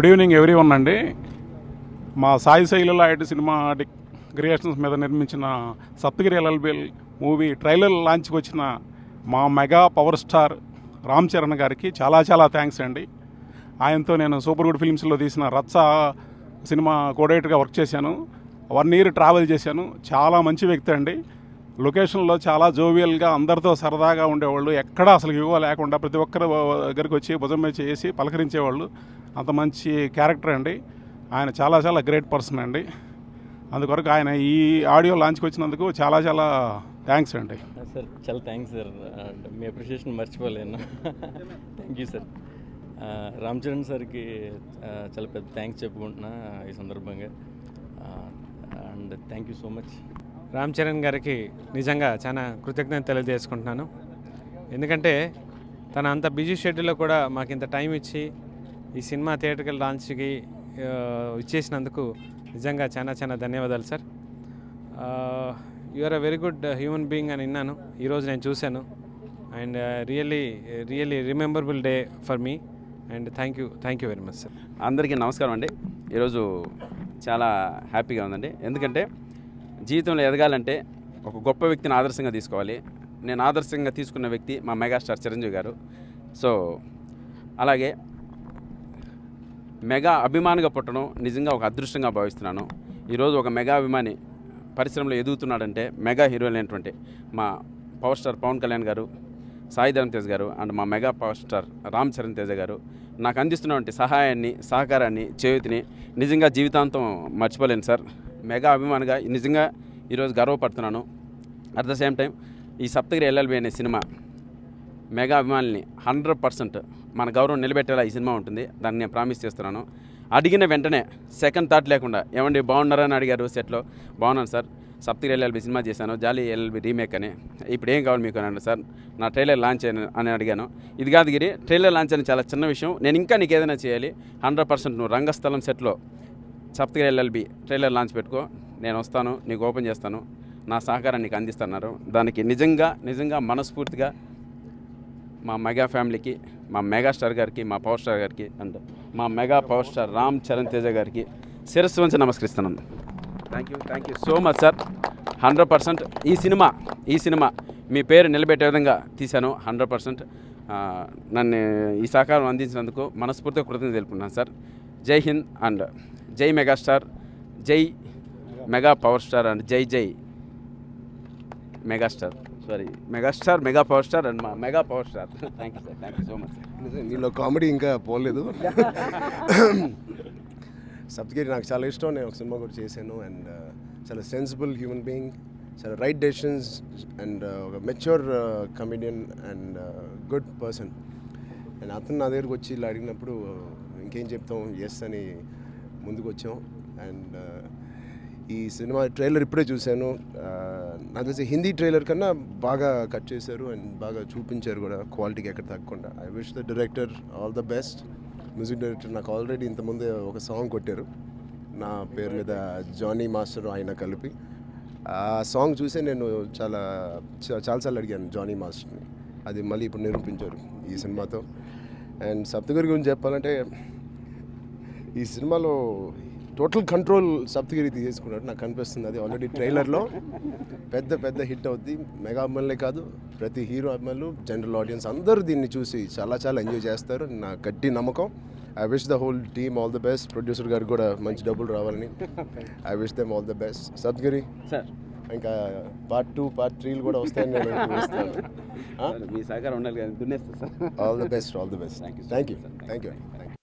Good evening every everyone అండి మా సాయి శైలుల ఐటి సినిమా క్రియేషన్స్ మీద నిర్మించిన సప్తగిరి ఎల్ఎల్బిఎల్ మూవీ ట్రైలర్ లాంచ్కి వచ్చిన మా mega power star Ram Charan గారికి చాలా చాలా థ్యాంక్స్ అండి ఆయనతో నేను సూపర్ గుడ్ ఫిల్మ్స్లో తీసిన రచ్చ సినిమా కోడేటర్గా వర్క్ చేశాను వన్ ఇయర్ ట్రావెల్ చేశాను చాలా మంచి వ్యక్తి అండి లొకేషన్లో చాలా జోవియల్గా అందరితో సరదాగా ఉండేవాళ్ళు ఎక్కడ అసలు ఇవ్వ లేకుండా ప్రతి ఒక్కరి దగ్గరికి వచ్చి భుజం మీద చేసి పలకరించేవాళ్ళు అంత మంచి క్యారెక్టర్ అండి ఆయన చాలా చాలా గ్రేట్ పర్సన్ అండి అందుకొరకు ఆయన ఈ ఆడియో లాంచ్కి వచ్చినందుకు చాలా చాలా థ్యాంక్స్ అండి సార్ చాలా థ్యాంక్స్ సార్ అండ్ మీ అప్రిషియేషన్ మర్చిపోలేను thank you sir Ram Charan సార్కి ఆ, చాలా పెద్ద థ్యాంక్స్ చెప్పుకుంటున్నా ఈ సందర్భంగా and thank you so much Ram Charan గారికి నిజంగా చాలా కృతజ్ఞత తెలియజేసుకుంటున్నాను ఎందుకంటే తన అంత బిజీ షెడ్యూల్లో కూడా మాకు ఇంత టైం ఇచ్చి ఈ సినిమా థియేటర్కల్ లాంచ్కి ఆ, ఇచ్చేసినందుకు నిజంగా చాలా చాలా ధన్యవాదాలు sir you are a very good human being అని విన్నాను ఈరోజు నేను చూశాను and really really rememberable day for me and thank you thank you very much sir అందరికీ నమస్కారం అండి ఈరోజు చాలా హ్యాపీగా ఉందండి ఎందుకంటే జీవితంలో ఎదగాలంటే ఒక గొప్ప వ్యక్తిని ఆదర్శంగా తీసుకోవాలి నేను ఆదర్శంగా తీసుకున్న వ్యక్తి మా మెగాస్టార్ చిరంజీవి గారు సో అలాగే మెగా అభిమానిగా పుట్టడం నిజంగా ఒక అదృష్టంగా భావిస్తున్నాను ఈరోజు ఒక మెగా అభిమాని పరిశ్రమలో ఎదుగుతున్నాడంటే మెగా హీరోలు అయినటువంటి మా పవర్ స్టార్ పవన్ కళ్యాణ్ గారు సాయి ధరమ్ తేజ్ గారు అండ్ మా mega power star Ram Charan Teja గారు నాకు అందిస్తున్నటువంటి సహాయాన్ని సహకారాన్ని చేయుతిని నిజంగా జీవితాంతం మర్చిపోలేను సార్ మెగా అభిమానిగా నిజంగా ఈరోజు గర్వపడుతున్నాను అట్ ద సేమ్ టైం ఈ సప్తగిరి ఎల్ఎల్బి అనే సినిమా మెగా అభిమానుల్ని హండ్రెడ్ పర్సెంట్ మన గౌరవం నిలబెట్టేలా ఈ సినిమా ఉంటుంది దాన్ని నేను ప్రామిస్ చేస్తున్నాను అడిగిన వెంటనే సెకండ్ థాట్ లేకుండా ఏమండి బాగున్నారా అని అడిగారు సెట్లో బాగున్నాను సార్ సప్తగిరి ఎల్ఎల్బి సినిమా చేశాను జాలీ ఎల్ఎల్బి రీమేక్ అని ఇప్పుడు ఏం కావాలి మీకు అని అన్నారు సార్ నా ట్రైలర్ లాంచ్ అని అని అడిగాను ఇది కాదు గిరి ట్రైలర్ లాంచ్ అని చాలా చిన్న విషయం నేను ఇంకా నీకు ఏదైనా చేయాలి హండ్రెడ్ పర్సెంట్ నువ్వు రంగస్థలం సెట్లో సప్తగిరి ఎల్ఎల్బి ట్రైలర్ లాంచ్ పెట్టుకో నేను వస్తాను నీకు ఓపెన్ చేస్తాను నా సహకారాన్ని నీకు అందిస్తున్నారు దానికి నిజంగా నిజంగా మనస్ఫూర్తిగా మా మెగా ఫ్యామిలీకి మా మెగా స్టార్ గారికి మా పవర్ స్టార్ గారికి అండ్ మా mega power star Ram Charan Teja గారికి శిరస్సు వంచి నమస్కరిస్తున్నాను thank you thank you so much sir hundred percent ఈ సినిమా ఈ సినిమా మీ పేరు నిలబెట్టే విధంగా తీశాను హండ్రెడ్ పర్సెంట్ నన్ను ఈ సహకారం అందించినందుకు మనస్ఫూర్తిగా కృతజ్ఞత తెలుపుకున్నాను sir Jai Hind and Jai megastar Jai mega power star and Jai Jai megastar sorry megastar mega power star and మా mega power star thank you sir thank you so much నిజం, నీలో కామెడీ ఇంకా పోలేదు సప్తగిరి నాకు చాలా ఇష్టం నేను ఒక సినిమా కూడా చేశాను అండ్ చాలా సెన్సిబుల్ హ్యూమన్ బీయింగ్ చాలా రైట్ డెసిషన్స్ అండ్ ఒక mature comedian and good person and అతను నా దగ్గరకు వచ్చి ఇలా అడిగినప్పుడు ఇంకేం చెప్తాం ఎస్ అని ముందుకు వచ్చాం అండ్ ఈ సినిమా ట్రైలర్ ఇప్పుడే చూశాను Uh, నాకు తెలిసి హిందీ ట్రైలర్ కన్నా బాగా కట్ చేశారు అండ్ బాగా చూపించారు కూడా క్వాలిటీకి ఎక్కడ తగ్గకుండా I wish the director all the best music director నాకు ఆల్రెడీ ఇంతకుముందే ఒక సాంగ్ కొట్టారు నా పేరు మీద జానీ మాస్టర్ ఆయన కలిపి ఆ సాంగ్ చూసే నేను చాలా చా- చాలాసార్లు అడిగాను జానీ మాస్టర్ని అది మళ్ళీ ఇప్పుడు నిరూపించారు ఈ సినిమాతో అండ్ సప్తగిరి గురించి చెప్పాలంటే ఈ సినిమాలో టోటల్ కంట్రోల్ సప్తగిరి తీసుకున్నాడు నాకు కనిపిస్తుంది అది ఆల్రెడీ ట్రైలర్లో పెద్ద పెద్ద హిట్ అవుద్ది మెగా అభిమానులే కాదు ప్రతి హీరో అభిమానులు జనరల్ ఆడియన్స్ అందరూ దీన్ని చూసి చాలా చాలా ఎంజాయ్ చేస్తారు నా గట్టి నమ్మకం I wish the whole team all the best producer గారికి కూడా మంచి డబ్బులు రావాలని I wish them all the best Saptagiri sir ఇంకా పార్ట్ టూ పార్ట్ త్రీలు కూడా వస్తాయని నేను ఊహిస్తున్నాను. ఆ? మీ సహకారం ఉండాలి కదా దున్నేస్తా sir all the best all the best Thank you so thank you much, sir. Thank you thank you